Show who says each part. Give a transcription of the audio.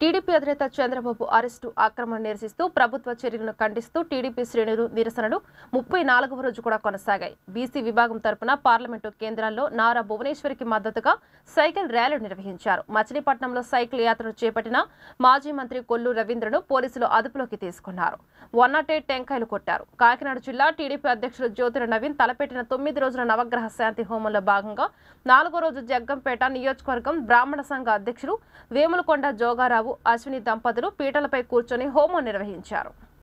Speaker 1: TDP అధినేత Chandrababu arrest ఆక్రమణ నిరసిస్తూ ప్రభుత్వ చర్యలను ఖండిస్తూ టీడీపీ శ్రేణులు నిరసనలు ముప్పై నాలుగవ రోజు కూడా కొనసాగాయి బీసీ విభాగం తరపున పార్లమెంటు కేంద్రాల్లో నారా భువనేశ్వరికి మద్దతుగా సైకిల్ ర్యాలీ నిర్వహించారు మచిలీపట్నంలో సైకిల్ యాత్రను చేపట్టిన మాజీ మంత్రి కొల్లు రవీంద్రను పోలీసులు అదుపులోకి తీసుకున్నారు వన్ నాట్ ఎయిట్ టెంకాయలు కొట్టారు కాకినాడ జిల్లా టీడీపీ అధ్యక్షుడు జ్యోతిర నవీన్ తలపెట్టిన తొమ్మిది రోజుల నవగ్రహ శాంతి హోమంలో భాగంగా నాలుగో రోజు జగ్గంపేట నియోజకవర్గం బ్రాహ్మణ సంఘ అధ్యక్షుడు వేములకొండ జోగారావు అశ్విని దంపతులు పీటలపై కూర్చొని హోమం నిర్వహించారు